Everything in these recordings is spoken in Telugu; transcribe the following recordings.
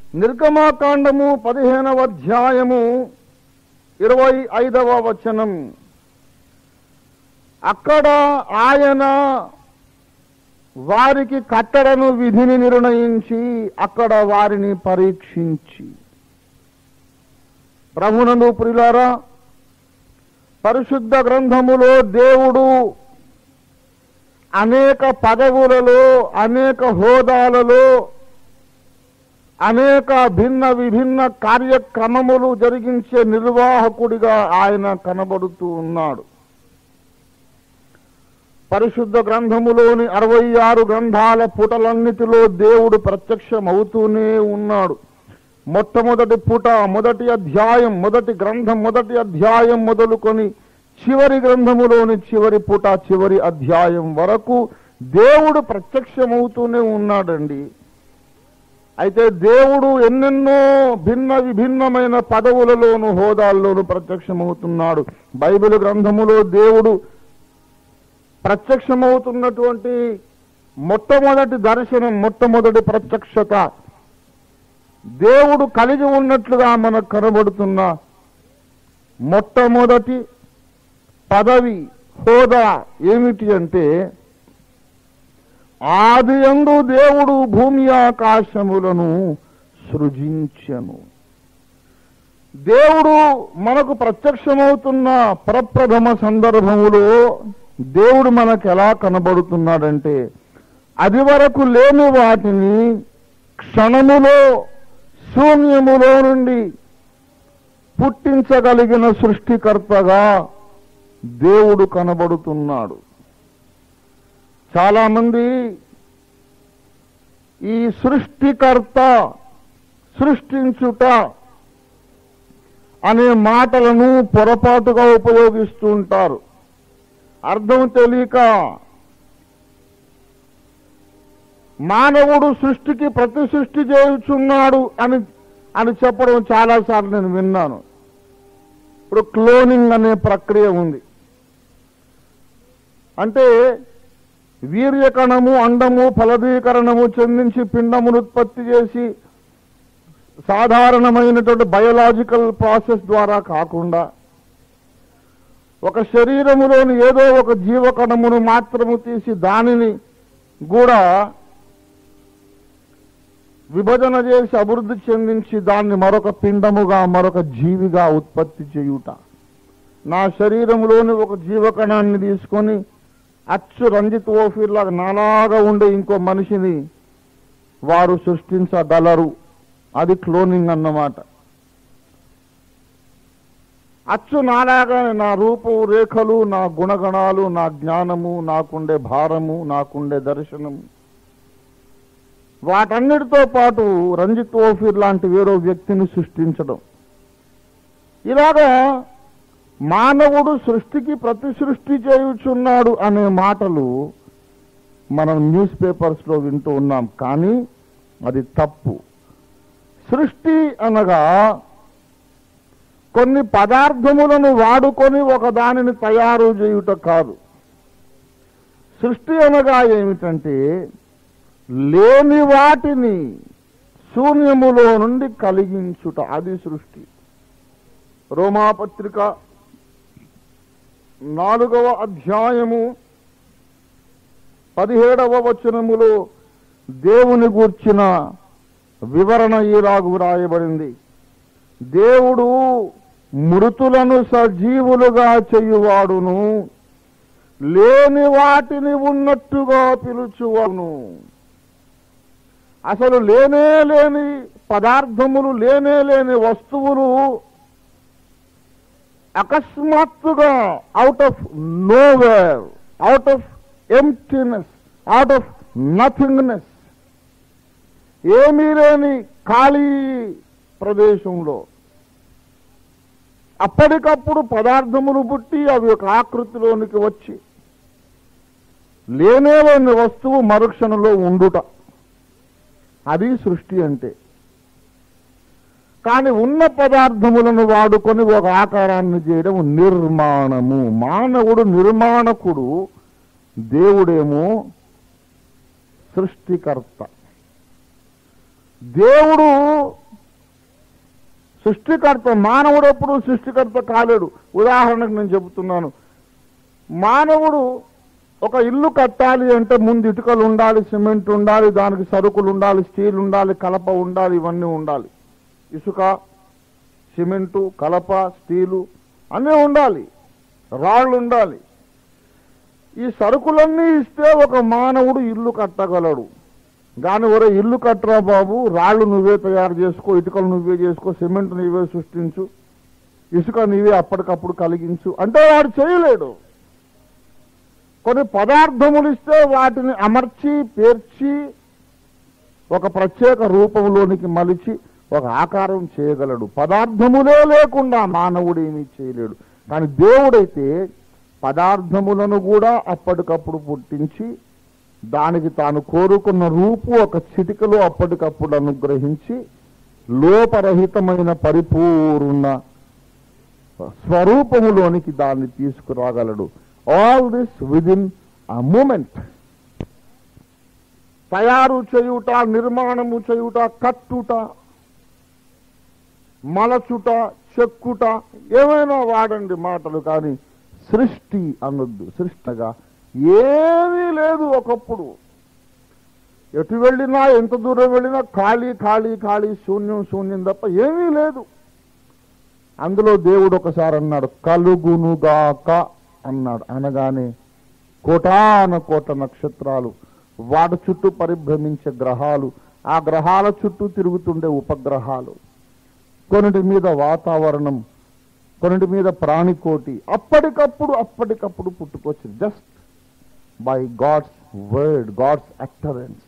నిర్గమాకాండము పదిహేనవ అధ్యాయము ఇరవై ఐదవ వచనం అక్కడ ఆయన వారికి కట్టడను విధిని నిర్ణయించి అక్కడ వారిని పరీక్షించి ప్రభునందు ప్రిలారా పరిశుద్ధ గ్రంథములో దేవుడు అనేక పదవులలో అనేక హోదాలలో అనేక భిన్న విభిన్న కార్యక్రమములు జరిగించే నిర్వాహకుడిగా ఆయన కనబడుతూ ఉన్నాడు పరిశుద్ధ గ్రంథములోని అరవై ఆరు గ్రంథాల పుటలన్నిటిలో దేవుడు ప్రత్యక్షమవుతూనే ఉన్నాడు మొట్టమొదటి పుట మొదటి అధ్యాయం మొదటి గ్రంథం మొదటి అధ్యాయం మొదలుకొని చివరి గ్రంథములోని చివరి పుట చివరి అధ్యాయం వరకు దేవుడు ప్రత్యక్షమవుతూనే ఉన్నాడండి అయితే దేవుడు ఎన్నెన్నో భిన్న విభిన్నమైన పదవులలోను హోదాల్లోనూ ప్రత్యక్షమవుతున్నాడు బైబిల్ గ్రంథములో దేవుడు ప్రత్యక్షమవుతున్నటువంటి మొట్టమొదటి దర్శనం మొట్టమొదటి ప్రత్యక్షత దేవుడు కలిగి ఉన్నట్లుగా మనకు కనబడుతున్న మొట్టమొదటి పదవి హోదా ఏమిటి అంటే ఆది యందు దేవుడు భూమి ఆకాశములను సృజించెను దేవుడు మనకు ప్రత్యక్షమవుతున్న ప్రప్రథమ సందర్భములో దేవుడు మనకు ఎలా కనబడుతున్నాడంటే అది వరకు లేని వాటిని క్షణములో శూన్యములో నుండి పుట్టించగలిగిన సృష్టికర్తగా దేవుడు కనబడుతున్నాడు చాలా మంది ఈ సృష్టికర్త సృష్టించుట అనే మాటలను పొరపాటుగా ఉపయోగిస్తూ ఉంటారు అర్థం తెలియక మానవుడు సృష్టికి ప్రతి సృష్టి చేయుచున్నాడు అని అని చెప్పడం చాలాసార్లు నేను విన్నాను ఇప్పుడు క్లోనింగ్ అనే ప్రక్రియ ఉంది అంటే వీర్యకణము అండము ఫలదీకరణము చెందించి పిండమును ఉత్పత్తి చేసి సాధారణమైనటువంటి బయోలాజికల్ ప్రాసెస్ ద్వారా కాకుండా ఒక శరీరములోని ఏదో ఒక జీవకణమును మాత్రము తీసి దానిని కూడా విభజన చేసి అభివృద్ధి చెందించి దాన్ని మరొక పిండముగా మరొక జీవిగా ఉత్పత్తి చేయుట నా శరీరంలోని ఒక జీవకణాన్ని తీసుకొని అచ్చు రంజిత్ ఓఫీర్ లాగా నాలాగా ఉండే ఇంకో మనిషిని వారు సృష్టించగలరు అది క్లోనింగ్ అన్నమాట అచ్చు నాలాగానే నా రూపు రేఖలు నా గుణగణాలు నా జ్ఞానము నాకుండే భారము నాకుండే దర్శనము వాటన్నిటితో పాటు రంజిత్ ఓఫీర్ లాంటి వేరో వ్యక్తిని సృష్టించడం ఇలాగా మానవుడు సృష్టికి ప్రతి సృష్టి చేయుచున్నాడు అనే మాటలు మనం న్యూస్ పేపర్స్లో వింటూ ఉన్నాం కానీ అది తప్పు సృష్టి అనగా కొన్ని పదార్థములను వాడుకొని ఒక దానిని తయారు చేయుట కాదు సృష్టి అనగా ఏమిటంటే లేని వాటిని శూన్యములో నుండి కలిగించుట అది సృష్టి రోమాపత్రిక నాలుగవ అధ్యాయము పదిహేడవ వచనములో దేవుని గూర్చిన వివరణ ఈలాగు వ్రాయబడింది దేవుడు మృతులను సజీవులుగా చేయువాడును లేని వాటిని ఉన్నట్టుగా పిలుచువాను అసలు లేనే లేని పదార్థములు లేనే లేని వస్తువులు అకస్మాత్తుగా out of nowhere out of emptiness out of nothingness ఏమీ లేని ఖాళీ ప్రదేశంలో అప్పటికప్పుడు పదార్థములు పుట్టి అవి ఒక ఆకృతిలోనికి వచ్చి లేనే లేని వస్తువు మరుక్షణంలో ఉండుట అది సృష్టి అంటే కానీ ఉన్న పదార్థములను వాడుకొని ఒక ఆకారాన్ని చేయడం నిర్మాణము మానవుడు నిర్మాణకుడు దేవుడేమో సృష్టికర్త దేవుడు సృష్టికర్త మానవుడు ఎప్పుడు సృష్టికర్త కాలేడు ఉదాహరణకు నేను చెబుతున్నాను మానవుడు ఒక ఇల్లు కట్టాలి అంటే ముందు ఇటుకలు ఉండాలి సిమెంట్ ఉండాలి దానికి సరుకులు ఉండాలి స్టీల్ ఉండాలి కలప ఉండాలి ఇవన్నీ ఉండాలి ఇసుక సిమెంటు కలప స్టీలు అన్నీ ఉండాలి రాళ్ళు ఉండాలి ఈ సరుకులన్నీ ఇస్తే ఒక మానవుడు ఇల్లు కట్టగలడు కానీ ఒరే ఇల్లు కట్టరా బాబు రాళ్ళు నువ్వే తయారు చేసుకో ఇటుకలు నువ్వే చేసుకో సిమెంట్ నువ్వే సృష్టించు ఇసుక నీవే అప్పటికప్పుడు కలిగించు అంటే వాడు చేయలేడు కొన్ని పదార్థములు ఇస్తే వాటిని అమర్చి పేర్చి ఒక ప్రత్యేక రూపంలోనికి మలిచి ఒక ఆకారం చేయగలడు పదార్థములే లేకుండా మానవుడు ఏమీ చేయలేడు కానీ దేవుడైతే పదార్థములను కూడా అప్పటికప్పుడు పుట్టించి దానికి తాను కోరుకున్న రూపు ఒక చిటికలో అప్పటికప్పుడు అనుగ్రహించి లోపరహితమైన పరిపూర్ణ స్వరూపములోనికి దాన్ని తీసుకురాగలడు all this within a moment తయారు చేయుట నిర్మాణము చేయుట కట్టుట మలచుట చెక్కుట ఏమైనా వాడండి మాటలు కానీ సృష్టి అనొద్దు సృష్టిగా ఏమీ లేదు ఒకప్పుడు ఎటు వెళ్ళినా ఎంత దూరం వెళ్ళినా ఖాళీ ఖాళీ ఖాళీ శూన్యం శూన్యం తప్ప ఏమీ లేదు అందులో దేవుడు ఒకసారి అన్నాడు కలుగునుగాక అన్నాడు అనగానే కోటాన కోట నక్షత్రాలు వాటి చుట్టూ పరిభ్రమించే గ్రహాలు ఆ గ్రహాల చుట్టూ తిరుగుతుండే ఉపగ్రహాలు కొన్నిటి మీద వాతావరణం కొన్నిటి మీద ప్రాణికోటి అప్పటికప్పుడు అప్పటికప్పుడు పుట్టుకొచ్చింది just by God's word God's utterance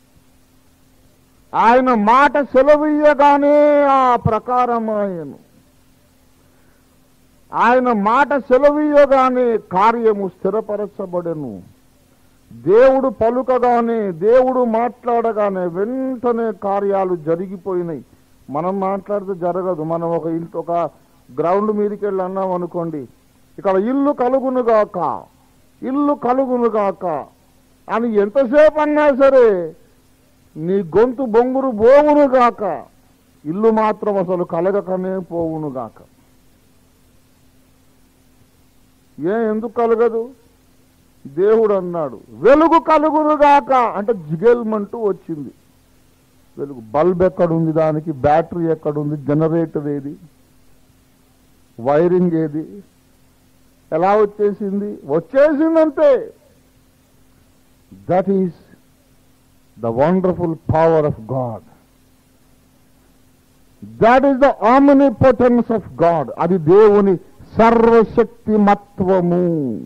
ఆయన మాట సెలవీయగానే ఆ ప్రకారం ఆయను ఆయన మాట సెలవీయగానే కార్యము స్థిరపరచబడెను దేవుడు పలుకగానే దేవుడు మాట్లాడగానే వెంటనే కార్యాలు జరిగిపోయినాయి మనం మాట్లాడితే జరగదు మనం ఒక ఇంటి ఒక గ్రౌండ్ మీదకి వెళ్ళి అన్నాం అనుకోండి ఇక్కడ ఇల్లు కలుగునుగాక ఇల్లు కలుగునుగాక అని ఎంతసేపు అన్నా సరే నీ గొంతు బొంగురు బోవునుగాక ఇల్లు మాత్రం అసలు కలగకనే పోవునుగాక ఏ ఎందుకు కలగదు దేవుడు అన్నాడు వెలుగు కలుగునుగాక అంటే జిగేల్మంటూ వచ్చింది వెలుగు బల్బ్ ఎక్కడుంది దానికి బ్యాటరీ ఎక్కడుంది జనరేటర్ ఏది వైరింగ్ ఏది ఎలా వచ్చేసింది వచ్చేసిందంతే that is the wonderful power of God that is the omnipotence of God అది దేవుని సర్వశక్తిమత్వము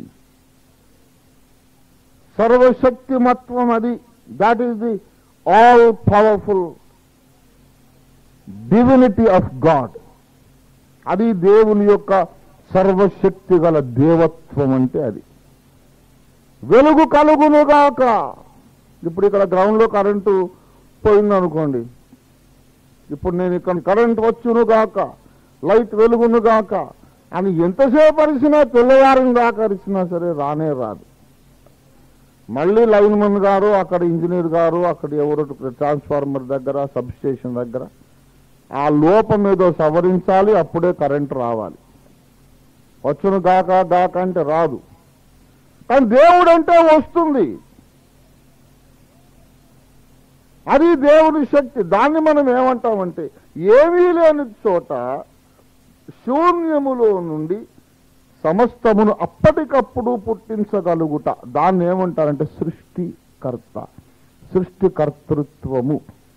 సర్వశక్తిమత్వం అది that is the all powerful divinity of God అది దేవుని యొక్క సర్వశక్తి గల దేవత్వం అంటే అది వెలుగు కలుగునుగాక ఇప్పుడు ఇక్కడ గ్రౌండ్లో కరెంటు పోయిందనుకోండి ఇప్పుడు నేను ఇక్కడ కరెంట్ వచ్చునుగాక లైట్ వెలుగునుగాక అని ఎంతసేపు అరిసినా తెల్లవారిన దాకా అరిసినా సరే రానే రాదు మళ్ళీ లైన్ మన్ గారు అక్కడ ఇంజనీర్ గారు అక్కడ ఎవరో ట్రాన్స్ఫార్మర్ దగ్గర సబ్ స్టేషన్ దగ్గర ఆ లోపం ఏదో సవరించాలి అప్పుడే కరెంట్ రావాలి వచ్చును గాక గాక అంటే రాదు కానీ దేవుడు అంటే వస్తుంది అది దేవుని శక్తి దాన్ని మనం ఏమంటామంటే ఏమీ లేని చోట శూన్యములో నుండి సమస్తమును అప్పటికప్పుడు పుట్టించగలుగుట దాన్ని ఏమంటారంటే సృష్టికర్త సృష్టికర్తృత్వము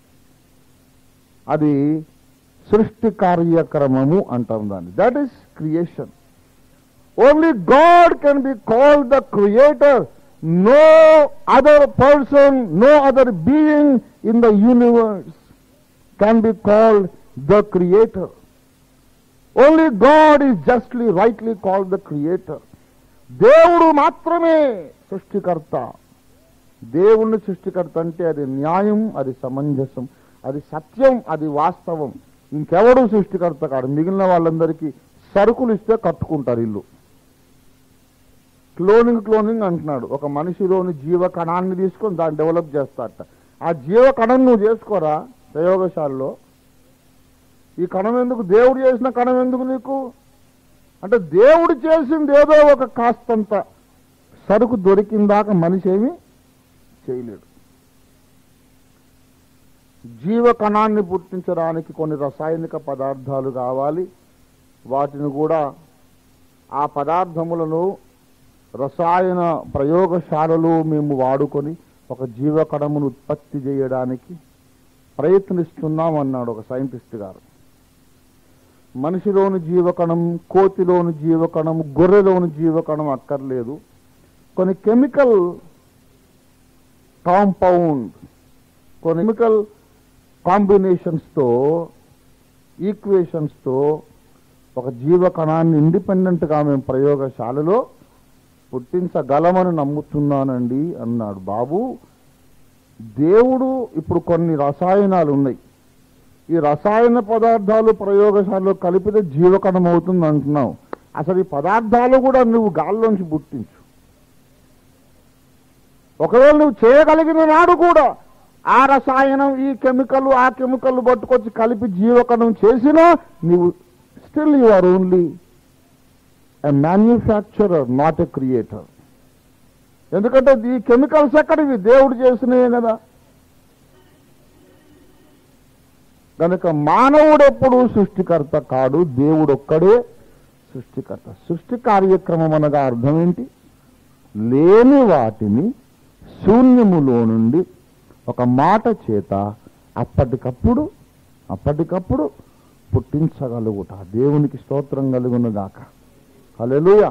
అది సృష్టి కార్యక్రమము అంటాం దాన్ని that is creation only God can be call the creator no other person no other being in the universe can be called the creator. Only God is justly, rightly called the creator. దేవుడు మాత్రమే సృష్టికర్త దేవుణ్ణి సృష్టికర్త అంటే అది న్యాయం అది సమంజసం అది సత్యం అది వాస్తవం ఇంకెవడు సృష్టికర్త కాడు మిగిలిన వాళ్ళందరికీ సరుకులు ఇస్తే కట్టుకుంటారు ఇల్లు క్లోనింగ్ క్లోనింగ్ అంటున్నాడు ఒక మనిషిలోని జీవ కణాన్ని తీసుకొని దాన్ని డెవలప్ చేస్తాడట ఆ జీవ కణం నువ్వు చేసుకోరా ప్రయోగశాలలో ఈ కణం ఎందుకు దేవుడు చేసిన కణం ఎందుకు నీకు అంటే దేవుడు చేసింది ఏదో ఒక కాస్తంత సరుకు దొరికిందాక మనిషి ఏమి చేయలేడు జీవ కణాన్ని పుట్టించడానికి కొన్ని రసాయనిక పదార్థాలు కావాలి వాటిని కూడా ఆ పదార్థములను రసాయన ప్రయోగశాలలో మేము వాడుకొని ఒక జీవ కణమును ఉత్పత్తి చేయడానికి ప్రయత్నిస్తున్నాం అన్నాడు ఒక సైంటిస్ట్ గారు మనిషిలోని జీవకణం కోతిలోని జీవకణం గొర్రెలోని జీవకణం అక్కర్లేదు కొన్ని కెమికల్ కాంపౌండ్ కొన్ని కెమికల్ కాంబినేషన్స్తో ఈక్వేషన్స్తో ఒక జీవకణాన్ని ఇండిపెండెంట్గా మేము ప్రయోగశాలలో పుట్టించగలమని నమ్ముతున్నానండి అన్నాడు బాబు దేవుడు ఇప్పుడు కొన్ని రసాయనాలు ఉన్నాయి ఈ రసాయన పదార్థాలు ప్రయోగశాలలో కలిపితే జీవకణం అవుతుంది అంటున్నావు అసలు ఈ పదార్థాలు కూడా నువ్వు గాల్లోంచి పుట్టించు ఒకవేళ నువ్వు చేయగలిగిన నాడు కూడా ఆ రసాయనం ఈ కెమికల్ ఆ కెమికల్ పట్టుకొచ్చి కలిపి జీవకణం చేసినా నీవు still you are only a manufacturer not a creator ఎందుకంటే ఈ కెమికల్స్ ఎక్కడివి దేవుడు చేసినవే కదా కనుక మానవుడు ఎప్పుడు సృష్టికర్త కాడు దేవుడు ఒక్కడే సృష్టికర్త సృష్టి కార్యక్రమం అనగా అర్థం ఏంటి లేని వాటిని శూన్యములో నుండి ఒక మాట చేత అప్పటికప్పుడు అప్పటికప్పుడు పుట్టించగలుగుట దేవునికి స్తోత్రం కలుగునుగాక హల్లెలూయా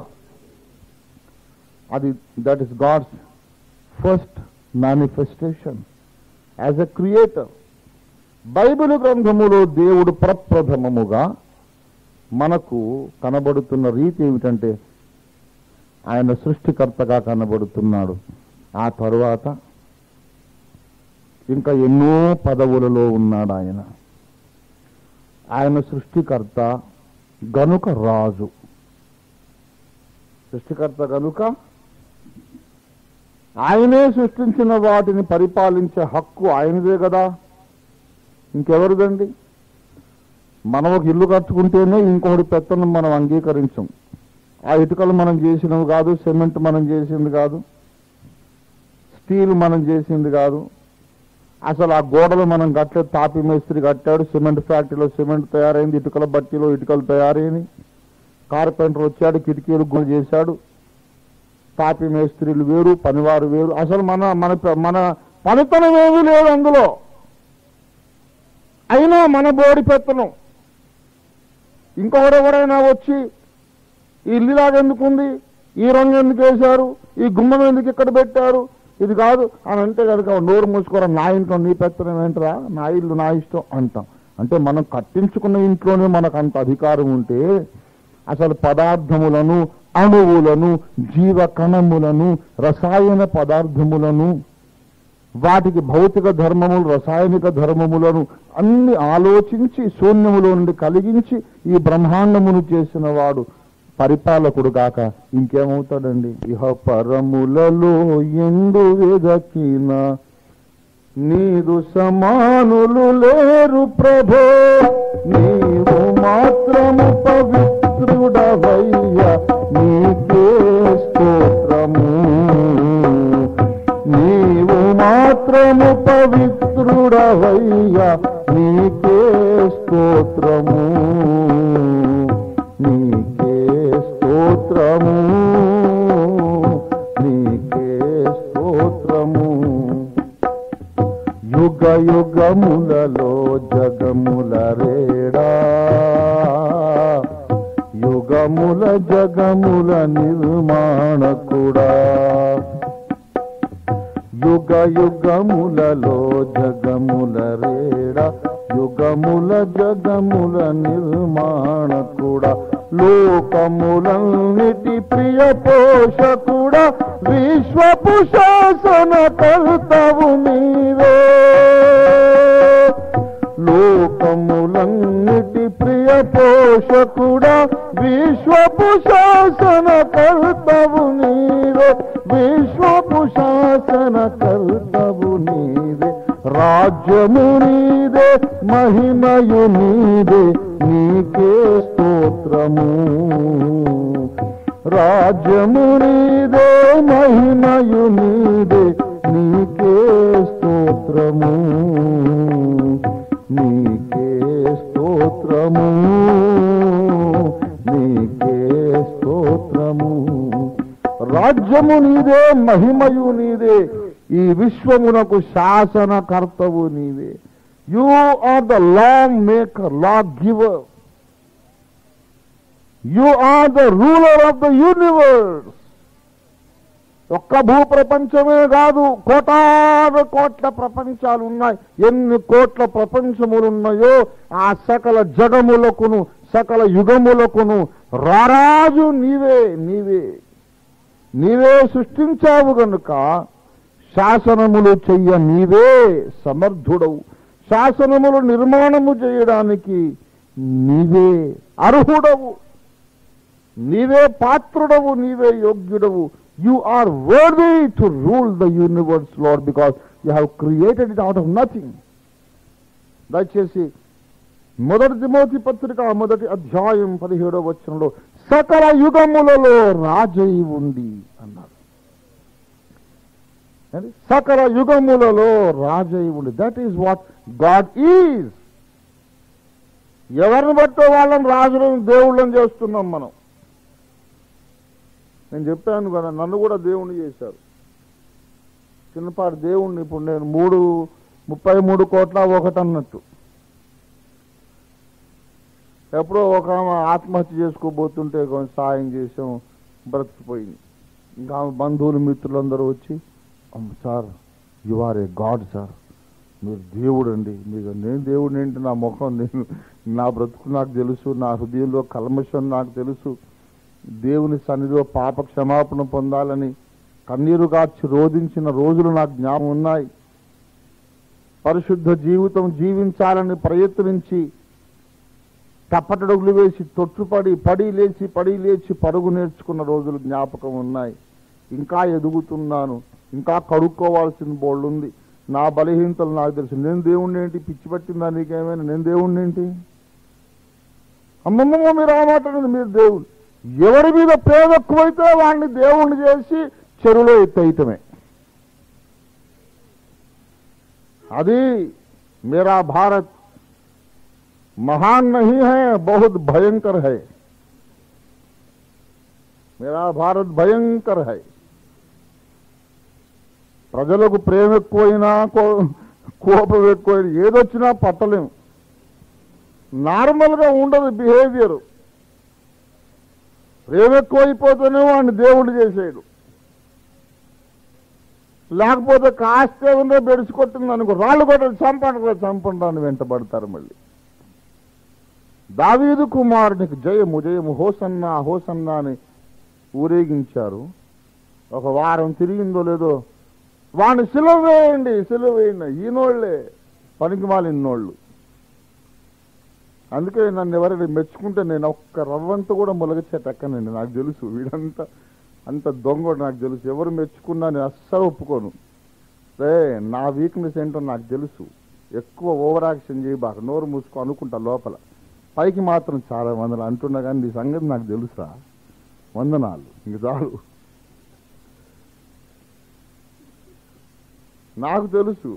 అది that is God's first manifestation as a creator Bible గ్రంథములో దేవుడు ప్రప్రథమముగా మనకు కనబడుతున్న రీతి ఏమిటంటే ఆయన సృష్టికర్తగా కనబడుతున్నాడు ఆ తరువాత ఇంకా ఎన్నో పదవులలో ఉన్నాడు ఆయన ఆయన సృష్టికర్త గనుక రాజు సృష్టికర్త గనుక ఆయనే సృష్టించిన వాటిని పరిపాలించే హక్కు ఆయనదే కదా ఇంకెవరిదండి మనం ఒక ఇల్లు కట్టుకుంటేనే ఇంకొకటి పెత్తనం మనం అంగీకరించం ఆ ఇటుకలు మనం చేసినవి కాదు సిమెంట్ మనం చేసింది కాదు స్టీల్ మనం చేసింది కాదు అసలు ఆ గోడలు మనం కట్టలేదు తాపి మేస్త్రి కట్టాడు సిమెంట్ ఫ్యాక్టరీలో సిమెంట్ తయారైంది ఇటుకల బట్టీలో ఇటుకలు తయారైంది కార్పెంటర్ వచ్చాడు కిటికీలు గురి చేశాడు తాపి మేస్త్రీలు వేరు పనివారు వేరు అసలు మన మన మన పనితనం ఏమీ లేదు అందులో అయినా మన బోడి పెత్తనం ఇంకొకరు ఎవరైనా వచ్చి ఈ ఇల్లులాగా ఎందుకుంది ఈ రంగు ఎందుకు వేశారు ఈ గుమ్మం ఎందుకు ఇక్కడ పెట్టారు ఇది కాదు అని అంటే కనుక నోరు మూసుకోరా నా ఇంట్లో నీ పెత్తనం ఏంట్రా నా ఇల్లు నా ఇష్టం అంటాం అంటే మనం కట్టించుకున్న ఇంట్లోనే మనకు అంత అధికారం ఉంటే అసలు పదార్థములను అణువులను జీవ కణములను రసాయన పదార్థములను వాటికి భౌతిక ధర్మములు రసాయనిక ధర్మములను అన్ని ఆలోచించి శూన్యములో నుండి కలిగించి ఈ బ్రహ్మాండమును చేసిన వాడు పరిపాలకుడు కాక ఇంకేమవుతాడండి ఇహ పరములలో ఎందు వెదకిన నీరు సమానులు లేరు ప్రభో నీవు మాత్రము పవిత్రుడవయ్య నీకే స్తోత్రము నీవు మాత్రము పవిత్రుడవయ్య నీకే స్తోత్రము నీకే స్తోత్రము నీకే స్తోత్రము యుగ యుగములలో జగముల రేడా యుగముల జగముల నిర్మాణకుడా యుగ యుగములలో జగముల రేడ యుగముల జగముల నిర్మాణకుడా లోకములన్నిటి ప్రియ పోషకుడా విశ్వపు శాసన కర్తవు నీవే లోకములన్నిటి ప్రియ పోషకుడా విశ్వపు శాసన కర్తవు నీవే విశ్వపు శాసన కర్తవు నీవే రాజ్యము నీదే మహిమయు నీదే నీకే స్తోత్రము రాజ్యము నీదే మహిమయు నీదే నీకే స్తోత్రము నీకే స్తోత్రము నీకే స్తోత్రము రాజ్యము నీదే మహిమయు నీదే ఈ విశ్వమునకు శాసనకర్తవు నీవే you are the law maker law giver you are the ruler of the universe ఒక్క భూ ప్రపంచమే కాదు కోటాను కోట్ల ప్రపంచాలు ఉన్నాయి ఎన్ని కోట్ల ప్రపంచములు ఉన్నాయో ఆ సకల జగములకును సకల యుగములకును రారాజు నీవే నీవే నీవే సృష్టించావు గనుక శాసనములు చెయ్య నీవే సమర్థుడవు శాసనములు నిర్మాణము చేయడానికి నీవే అర్హుడవు నీవే పాత్రుడవు నీవే యోగ్యుడవు you are worthy to rule the universe Lord because you have created it out of nothing దయచేసి మొదటి తిమోతి పత్రిక మొదటి అధ్యాయం పదిహేడవ వచనంలో సకల యుగములలో రాజై ఉండి అన్నారు అది సకల యుగములలో రాజై ఉండి that is what God is ఎవరిని బట్టో వాళ్ళని రాజులను దేవుళ్ళని చేస్తున్నాం మనం నేను చెప్పాను కదా నన్ను కూడా దేవుణ్ణి చేశారు చిన్నపాటి దేవుణ్ణి ఇప్పుడు నేను మూడు ముప్పై మూడు కోట్ల ఒకటి అన్నట్టు ఎప్పుడో ఒక ఆమె ఆత్మహత్య చేసుకోబోతుంటే కొంచెం సాయం చేసాం బ్రతికిపోయింది ఇంకా ఆమె బంధువులు మిత్రులందరూ వచ్చి "అమ్మ sir you are a God sir మీరు దేవుడు అండి మీకు నేను దేవుడు ఏంటి నా ముఖం నేను నా బ్రతుకు నాకు తెలుసు నా హృదయంలో కల్మషం నాకు తెలుసు దేవుని సన్నిధిలో పాప క్షమాపణ పొందాలని కన్నీరు కార్చి రోధించిన రోజులు నాకు జ్ఞాపకం ఉన్నాయి పరిశుద్ధ జీవితం జీవించాలని ప్రయత్నించి తప్పటడుగులు వేసి తొట్టుపడి పడి లేచి పడి లేచి పరుగు నేర్చుకున్న రోజులు జ్ఞాపకం ఉన్నాయి ఇంకా ఎదుగుతున్నాను ఇంకా కడుక్కోవాల్సిన బోళ్ళు ఉంది నా బలహీనతలు నాకు తెలుసు నేను దేవుణ్ణి ఏంటి పిచ్చి పట్టిందా నీకేమైనా నేను దేవుణ్ణి ఏంటి అమ్మమ్మ మీరు ఆ మాట అనదు, మీరు దేవుడు ఎవరి మీద ప్రేమ ఎక్కువైతే వాడిని దేవుణ్ణి చేసి చెరువులో ఎత్తేయటమే అది मेरा भारत महान नहीं है बहुत भयंकर है मेरा भारत भयंकर है ప్రజలకు ప్రేమ ఎక్కువైనా కో- కోపం ఎక్కువైనా ఏదొచ్చినా పట్టలేము నార్మల్గా ఉండదు బిహేవియర్ ప్రేమ ఎక్కువైపోతేనే వాడిని దేవుడు చేసేయడు లేకపోతే కాస్త ఏమన్నా బెడిసి కొట్టింది అనుకో రాళ్ళు కొట్టదు చంపండి కూడా చంపండి అని వెంటబడతారు మళ్ళీ దావీదు కుమారునికి జయము జయము హోసన్న హోసన్న అని ఊరేగించారు ఒక వారం తిరిగిందో లేదో వాడిని సిలువ వేయండి సిలువ వేయండి ఈనోళ్లే పనికి మాలినోళ్ళు అందుకే నన్ను ఎవరైనా మెచ్చుకుంటే నేను ఒక్క రవ్వంత కూడా మొలగచ్చేటక్కనండి నాకు తెలుసు వీడంతా అంత దొంగ నాకు తెలుసు ఎవరు మెచ్చుకున్నా నేను అస్సలు ఒప్పుకోను రే నా వీక్నెస్ ఏంటో నాకు తెలుసు ఎక్కువ ఓవర్ యాక్షన్ చేయబాక నోరు మూసుకో అనుకుంటా లోపల పైకి మాత్రం చాలా వందలు అంటున్నా కానీ నీ సంగతి నాకు తెలుసా వందనాలు ఇంక చాలు నాకు తెలుసు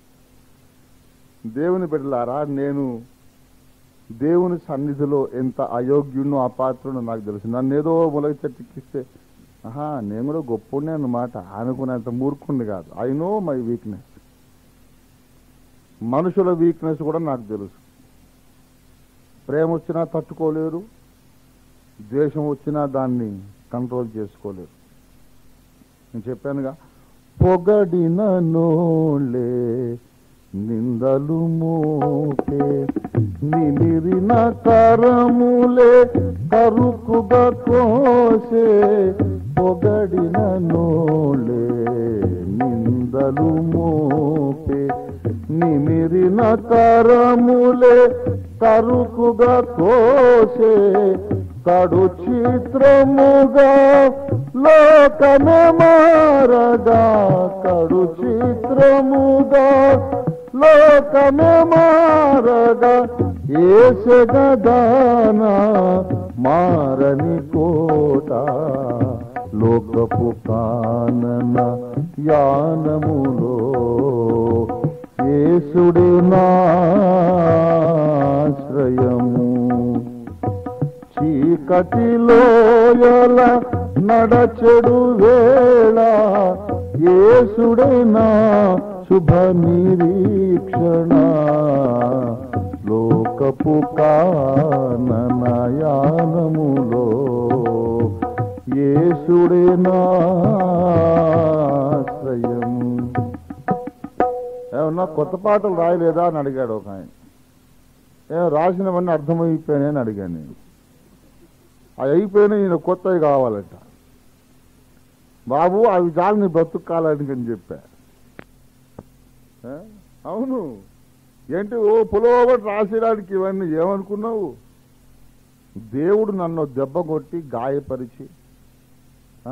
దేవుని బిడ్డలారా నేను దేవుని సన్నిధిలో ఎంత అయోగ్యునో అపాత్రునో నాకు తెలుసు నన్ను ఏదో మొలగ చెట్టుకిస్తే ఆహా నేను కూడా గొప్పనే అన్నమాట అనుకునేంత మూర్ఖుణ్ణి కాదు ఐ నో మై వీక్నెస్ మనుషుల వీక్నెస్ కూడా నాకు తెలుసు ప్రేమ వచ్చినా తట్టుకోలేరు ద్వేషం వచ్చినా దాన్ని కంట్రోల్ చేసుకోలేరు నేను చెప్పానుగా పొగడిన నోళ్ళే నిందలు మోపే నిమిరిన కరములే కరుకుగా కోసే పొగడిన నోళ్ళే నిందలు మోపే నిమిరిన కరములే కరుకుగా కోసే కడు చిత్రముగా లోకమే మారగా కడు చిత్రముగా లోకమే మారగా ఏసగదాన మారని కోట లోకపు కానన యానములో యేసుడే నాశ్రయము చీకటిలోయల నడచెడు వేళ యేసుడే నా శుభ నిరీక్షణ లోకపు కాననయానములో యేసుడే నాశ్రయము ఏమన్నా కొత్త పాటలు రాయలేదా అని అడిగాడు ఒక ఆయన ఏం రాసినవన్నీ అర్థమైపోయినాయని అడిగాను నేను అవి అయిపోయినా ఈయన కొత్తవి కావాలట బాబు అవి చాలు నీ బ్రతుక్కాలని అని చెప్పా ఏ? అవును ఏంటి ఓ పులోబట్టి రాసేయడానికి ఇవన్నీ ఏమనుకున్నావు దేవుడు నన్ను దెబ్బ కొట్టి గాయపరిచి ఆ?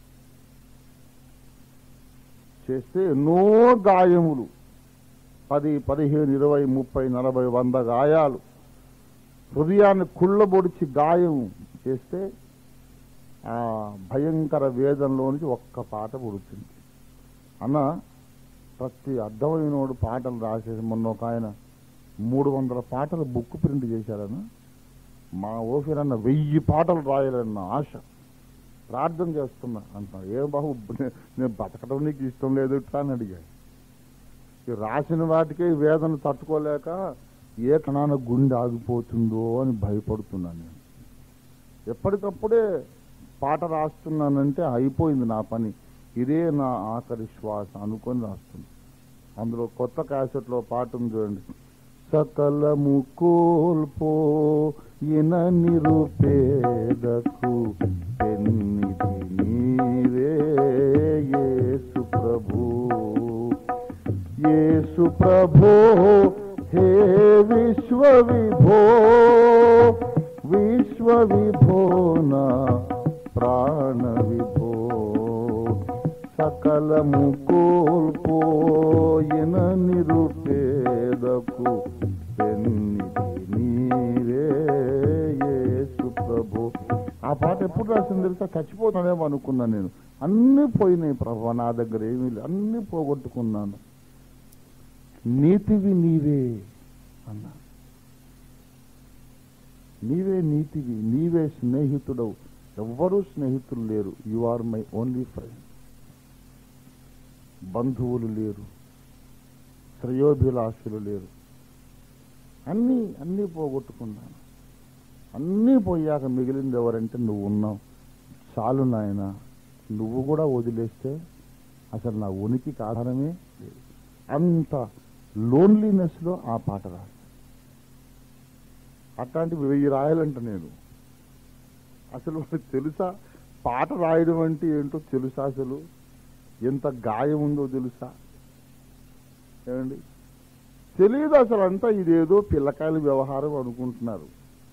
చేస్తే ఎన్నో గాయములు పది పదిహేను ఇరవై ముప్పై నలభై వంద గాయాలు హృదయాన్ని కుళ్ళబొడిచి గాయం చేస్తే ఆ భయంకర వేదంలో నుంచి ఒక్క పాట పుడుతుంది అన్న ప్రతి అర్థమైనోడు పాటలు రాసేసి మొన్న ఒక ఆయన మూడు వందల పాటలు బుక్ ప్రింట్ చేశారన్న మా ఓఫీర్ అన్న వెయ్యి పాటలు రాయాలన్న ఆశ ప్రార్థన చేస్తున్నా అంటున్నాడు ఏ బాబు నేను బతకడం నీకు ఇష్టం లేదు ఇట్లా అని అడిగాడు ఈ రాసిన వాటికే ఈ వేదన తట్టుకోలేక ఏ కణాన గుండె ఆగిపోతుందో అని భయపడుతున్నాను నేను ఎప్పటికప్పుడే పాట రాస్తున్నానంటే అయిపోయింది నా పని ఇదే నా ఆఖరి శ్వాస అనుకొని రాస్తుంది అందులో కొత్త క్యాసెట్లో పాట ఉంది చూడండి సకలము కోల్పో ఇన నిరుపేదకు పెన్నిధి నీవే యేసు ప్రభు యేసు ప్రభో హే విశ్వ విభో విశ్వ విభో నా ప్రాణ విభో సకలము కోల్పోయిన నిరుపేదకు పెన్నిధి నీవే యేసు ప్రభు ఆ పాట ఎప్పుడు రాసింది తెలుసా చచ్చిపోతానేమో అనుకున్నాను నేను అన్నీ పోయినాయి ప్రభు నా దగ్గర ఏమీ లేదు అన్నీ పోగొట్టుకున్నాను నీతివి నీవే అన్నా నీవే నీతివి నీవే స్నేహితుడవు ఎవ్వరూ స్నేహితులు లేరు you are my only friend బంధువులు లేరు శ్రేయోభిలాషులు లేరు అన్నీ అన్నీ పోగొట్టుకున్నాను అన్నీ పోయాక మిగిలింది ఎవరంటే నువ్వు ఉన్నావు చాలు నాయన నువ్వు కూడా వదిలేస్తే అసలు నా ఉనికికి ఆధారమే లేదు అంత లోన్లీనెస్లో ఆ పాట రాసి అట్లాంటివి వెయ్యి రాయాలంట నేను అసలు వాళ్ళకి తెలుసా పాట రాయడం అంటే ఏంటో తెలుసా అసలు ఎంత గాయం ఉందో తెలుసా ఏమండి తెలియదు అసలు అంతా ఇదేదో పిల్లకాయల వ్యవహారం అనుకుంటున్నారు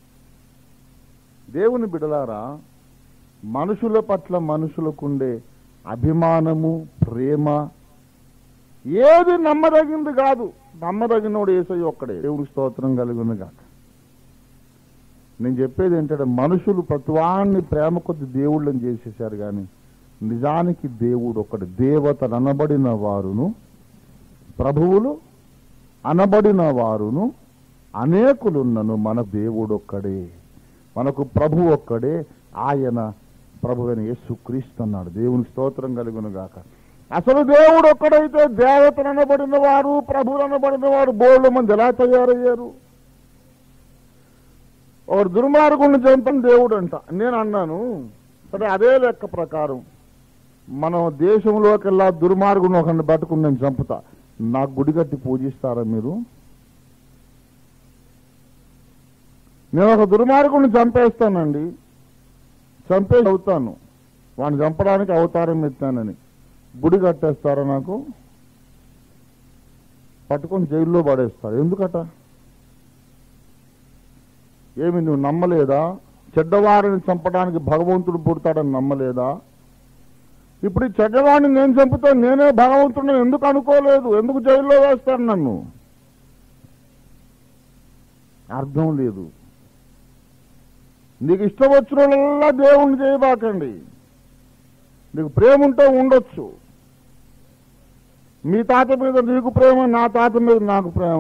దేవుని బిడలారా మనుషుల పట్ల మనుషులకుండే అభిమానము ప్రేమ ఏది నమ్మదగింది కాదు నమ్మదగినోడు ఏసయ్య ఒక్కడే దేవుడి స్తోత్రం కలుగును గాక నేను చెప్పేది ఏంటంటే మనుషులు ప్రతివాన్ని ప్రేమ కొద్ది దేవుళ్ళని చేసేశారు కానీ నిజానికి దేవుడు ఒకటి దేవతలు అనబడిన వారును ప్రభువులు అనబడిన వారును అనేకులున్నను మన దేవుడు ఒక్కడే మనకు ప్రభు ఒక్కడే ఆయన ప్రభు అని యేసుక్రీస్తు అన్నాడు దేవుని స్తోత్రం కలుగును గాక అసలు దేవుడు ఒక్కడైతే దేవతలు అనబడిన వారు ప్రభువులు అనబడిన వారు బోళ్ళు మంది ఎలా తయారయ్యారు ఒక దుర్మార్గుని చంపని దేవుడు అంట నేను అన్నాను సరే అదే లెక్క ప్రకారం మనం దేశంలోకెల్లా దుర్మార్గుని ఒకరిని పట్టుకుని నేను చంపుతా నా గుడి కట్టి పూజిస్తారా మీరు నేను ఒక దుర్మార్గుని చంపేస్తానండి చంపేసి అవుతాను వాడిని చంపడానికి అవతారం ఎత్తానని గుడి కట్టేస్తారా నాకు పట్టుకొని జైల్లో పడేస్తారు ఎందుకట ఏమి నువ్వు నమ్మలేదా చెడ్డవారిని చంపడానికి భగవంతుడు పుడతాడని నమ్మలేదా ఇప్పుడు ఈ చెడ్డవాడిని నేను చంపితే నేనే భగవంతుడిని ఎందుకు అనుకోలేదు ఎందుకు జైల్లో వేస్తాను నన్ను అర్థం లేదు నీకు ఇష్టం వచ్చిన వాళ్ళల్లా దేవుణ్ణి చేయబాకండి నీకు ప్రేమ ఉంటే ఉండొచ్చు మీ తాత మీద నీకు ప్రేమ నా తాత మీద నాకు ప్రేమ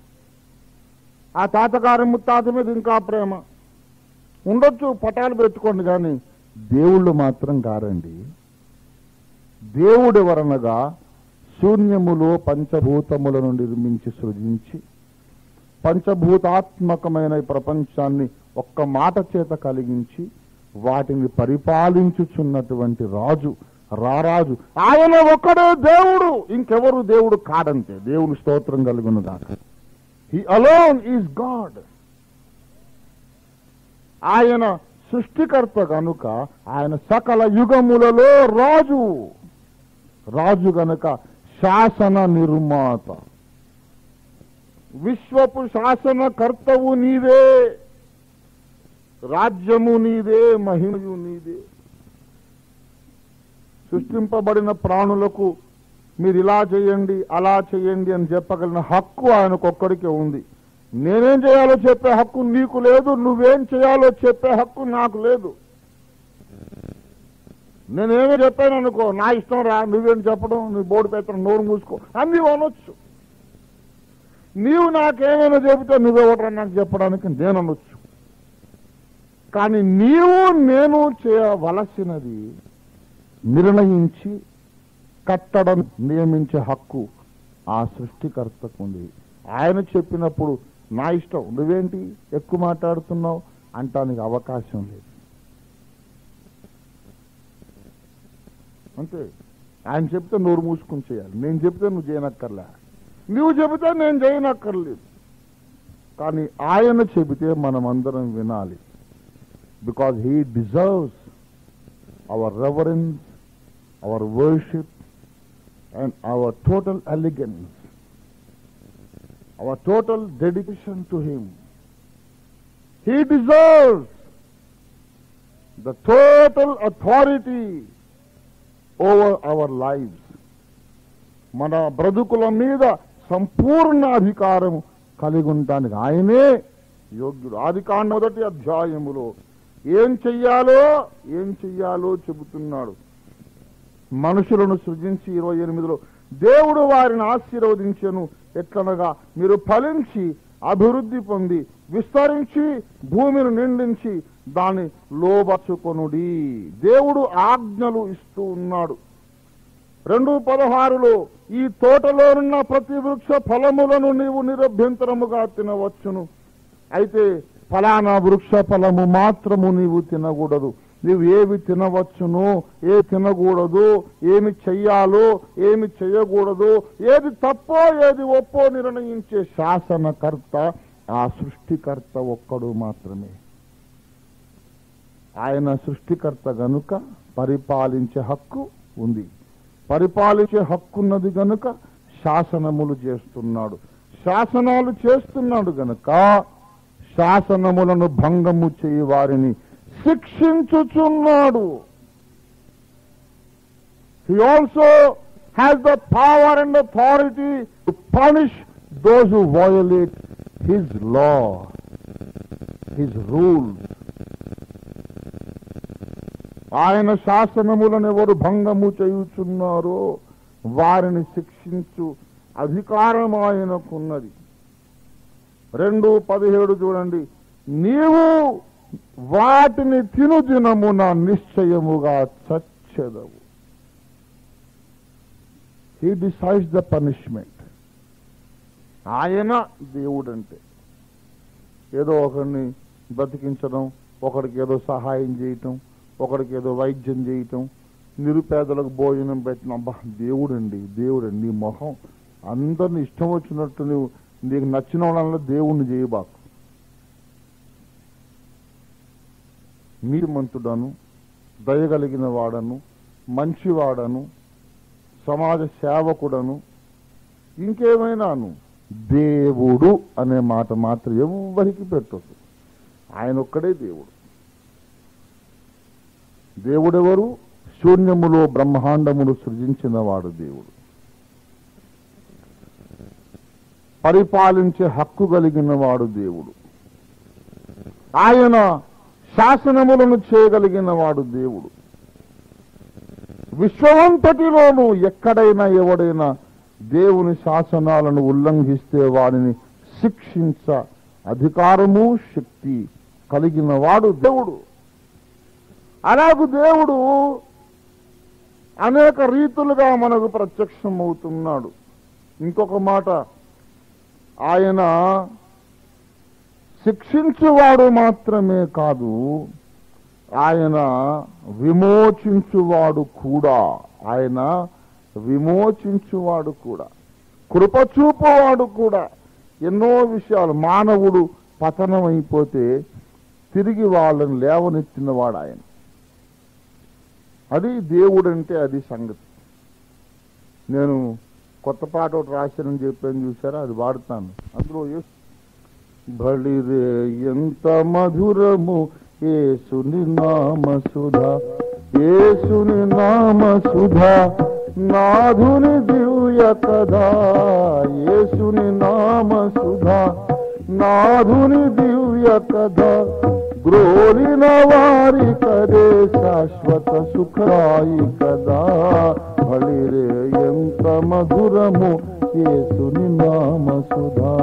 ఆ తాతగారి ముత్తాత మీద ఇంకా ప్రేమ ఉండొచ్చు పటాలు పెట్టుకోండి కానీ దేవుళ్ళు మాత్రం కారండి దేవుడు ఎవరనగా శూన్యములో పంచభూతములను నిర్మించి సృజించి పంచభూతాత్మకమైన ఈ ప్రపంచాన్ని ఒక్క మాట చేత కలిగించి వాటిని పరిపాలించుచున్నటువంటి రాజు రారాజు ఆయన ఒక్కడే దేవుడు ఇంకెవరు దేవుడు కాడంతే దేవుని స్తోత్రం కలుగును దాకా హీ అలోన్ ఈజ్ గాడ్ ఆయన సృష్టికర్త కనుక ఆయన సకల యుగములలో రాజు రాజు గనుక శాసన నిర్మాత విశ్వపు శాసనకర్తవు నీవే రాజ్యము నీదే మహిమయు నీదే సృష్టింపబడిన ప్రాణులకు మీరు ఇలా చేయండి అలా చేయండి అని చెప్పగలిగిన హక్కు ఆయనకొక్కడికే ఉంది నేనేం చేయాలో చెప్పే హక్కు నీకు లేదు నువ్వేం చేయాలో చెప్పే హక్కు నాకు లేదు నేనేమీ చెప్పాను అనుకో నా ఇష్టం రా నువ్వేం చెప్పడం నీ బోర్డు పెట్టడం నోరు మూసుకో అన్ని అనొచ్చు నీవు నాకేమైనా చెబితే నువ్వెవడరా నాకు చెప్పడానికి నేను అనొచ్చు కానీ నీవు నేను చేయవలసినది నిర్ణయించి కట్టడం నియమించే హక్కు ఆ సృష్టికర్తకు ఉంది ఆయన చెప్పినప్పుడు నా ఇష్టం నువ్వేంటి ఎక్కువ మాట్లాడుతున్నావు అంటానికి అవకాశం లేదు అంతే ఆయన చెప్తే నోరు మూసుకుని చేయాలి నేను చెప్తే నువ్వు చేయనక్కర్లే నువ్వు చెబితే నేను చేయనక్కర్లేదు కానీ ఆయన చెబితే మనం అందరం వినాలి because he deserves our reverence our worship and our total allegiance our total dedication to Him. He deserves the total authority over our lives. మన బ్రతుకుల మీద సంపూర్ణ అధికారం కలిగి ఉండటానికి ఆయనే యోగ్యుడు ఆది కాండ మొదటి అధ్యాయములో ఏం చెయ్యాలో ఏం చెయ్యాలో చెబుతున్నాడు మనుషులను సృజించి ఇరవై ఎనిమిదిలో దేవుడు వారిని ఆశీర్వదించెను ఎట్లనగా మీరు ఫలించి అభివృద్ధి పొంది విస్తరించి భూమిని నిండించి దాన్ని లోబర్చుకొనుడి దేవుడు ఆజ్ఞలు ఇస్తూ ఉన్నాడు రెండు పదహారులో ఈ తోటలోనున్న ప్రతి వృక్ష ఫలములను నీవు నిరభ్యంతరముగా తినవచ్చును అయితే ఫలానా వృక్ష ఫలము మాత్రము నీవు తినకూడదు నీవు ఏవి తినవచ్చును ఏ తినకూడదు ఏమి చెయ్యాలో ఏమి చెయ్యకూడదు ఏది తప్పో ఏది ఒప్పో నిర్ణయించే శాసనకర్త ఆ సృష్టికర్త ఒక్కడు మాత్రమే ఆయన సృష్టికర్త గనుక పరిపాలించే హక్కు ఉంది పరిపాలించే హక్కున్నది గనుక శాసనములు చేస్తున్నాడు శాసనాలు చేస్తున్నాడు గనుక శాసనములను భంగము చేయి వారిని శిక్షించుచున్నాడు He also has the power and authority to punish those who violate his law, his rules. ఆయన శాసనములను ఎవరు భంగము చేయుచున్నారో వారిని శిక్షించు అధికారం ఆయనకున్నది రెండు పదిహేడు చూడండి నీవు వాటిని తిను దినమున నిశ్చయముగా చచ్చెదవు హీ డిసైడ్స్ ద పనిష్మెంట్ ఆయన దేవుడంటే ఏదో ఒకరిని బ్రతికించడం ఒకడికి ఏదో సహాయం చేయటం ఒకడికి ఏదో వైద్యం చేయటం నిరుపేదలకు భోజనం పెట్టిన అబ్బా దేవుడండి దేవుడండి నీ మొహం అందరిని ఇష్టం వచ్చినట్టు నువ్వు నీకు నచ్చిన వాళ్ళలో దేవుణ్ణి చేయబాకు నీతిమంతుడను దయగలిగిన వాడను మంచివాడను సమాజ సేవకుడను ఇంకేమైనాను దేవుడు అనే మాట మాత్రం ఎవ్వరికి పెట్టదు ఆయన ఒక్కడే దేవుడు దేవుడెవరు శూన్యములో బ్రహ్మాండమును సృజించిన వాడు దేవుడు పరిపాలించే హక్కు కలిగిన వాడు దేవుడు ఆయన శాసనములను చేయగలిగిన వాడు దేవుడు విశ్వమంతటిలోనూ ఎక్కడైనా ఎవడైనా దేవుని శాసనాలను ఉల్లంఘిస్తే వాడిని శిక్షించ అధికారము శక్తి కలిగిన వాడు దేవుడు అలాగు దేవుడు అనేక రీతులుగా మనకు ప్రత్యక్షమవుతున్నాడు ఇంకొక మాట ఆయన శిక్షించువాడు మాత్రమే కాదు ఆయన విమోచించువాడు కూడా ఆయన విమోచించువాడు కూడా కృపచూపువాడు కూడా ఎన్నో విషయాలు మానవుడు పతనం అయిపోతే తిరిగి వాళ్ళని లేవనెత్తినవాడు ఆయన అది దేవుడంటే అది సంగతి నేను కొత్త పాట ఒకటి రాశానని చెప్పాను చూసారా అది వాడుతాను అందులో యేసు బలిరే ఎంత మధురము ఏసుని నామ సుధా ఏసుని నామ సుధా నాధుని దివ్య కథా ఏసుని నామ సుధా నాధుని దివ్య కథా గ్రోలిన వారి కదే శాశ్వత సుఖాయి కదా బలిరే ఎంత మధురము ఏసుని నామ సుధా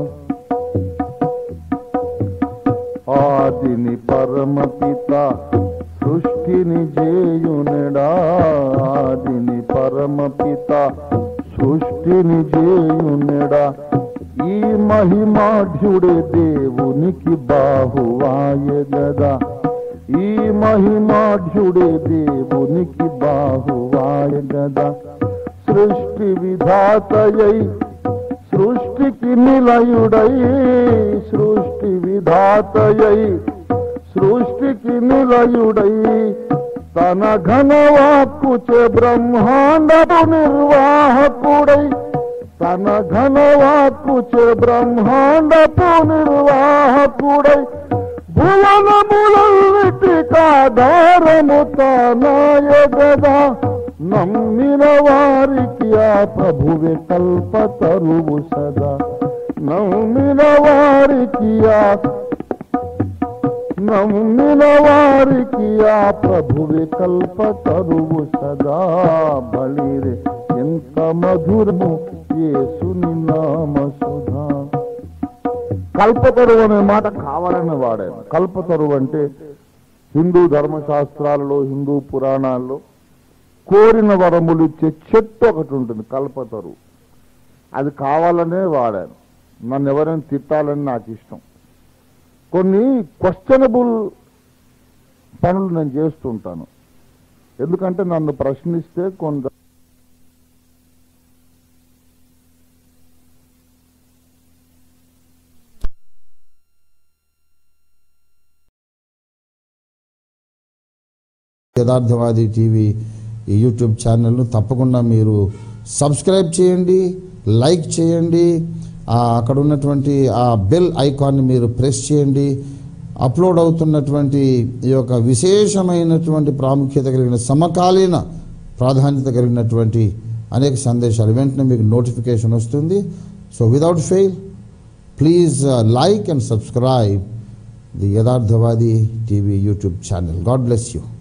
ఆదిని పరమపిత సృష్టిని జేయునడా ఆదిని పరమపిత సృష్టిని జేయునడా ఈ మహిమాఢ్యుడే దేవునికి బాహువాయ గదా ఈ మహిమాఢ్యుడే దేవునికి బాహువాయ గదా సృష్టి విధాతయై సృష్టికి నిలయుడై సృష్టి విధాతయై సృష్టికి నిలయుడై తన ఘనవాక్కుచే బ్రహ్మాండపు నిర్వాహకుడై తన ఘనవాక్కుచే బ్రహ్మాండపు నిర్వాహకుడై భువనములన్నిటికాధారము తానాయగదా నమ్మిన వారికి ఆ ప్రభువే కల్పతరువు సదా నమ్మిన వారికి ఆ నమ్మిన వారికి ఆ ప్రభువే కల్పతరువు సదా బలిరే ఎంత మధురము యేసుని నామ సుధా కల్పతరువు అనే మాట కావాలని వాడాను కల్పతరువు అంటే హిందూ ధర్మశాస్త్రాలలో హిందూ పురాణాల్లో కోరిన వరములు ఇచ్చే చెట్టు ఒకటి ఉంటుంది కల్పతరువు అది కావాలనే వాడాను నన్ను ఎవరైనా తిట్టాలని నాకు ఇష్టం కొన్ని క్వశ్చనబుల్ పనులు నేను చేస్తుంటాను ఎందుకంటే నన్ను ప్రశ్నిస్తే కొంత యథార్థవాది టీవీ ఈ యూట్యూబ్ ఛానల్ను తప్పకుండా మీరు సబ్స్క్రైబ్ చేయండి లైక్ చేయండి ఆ అక్కడ ఉన్నటువంటి ఆ బెల్ ఐకాన్ని మీరు ప్రెస్ చేయండి అప్లోడ్ అవుతున్నటువంటి ఈ యొక్క విశేషమైనటువంటి ప్రాముఖ్యత కలిగిన సమకాలీన ప్రాధాన్యత కలిగినటువంటి అనేక సందేశాలు వెంటనే మీకు నోటిఫికేషన్ వస్తుంది so without fail please like and subscribe the Yatharthavadi TV YouTube channel God bless you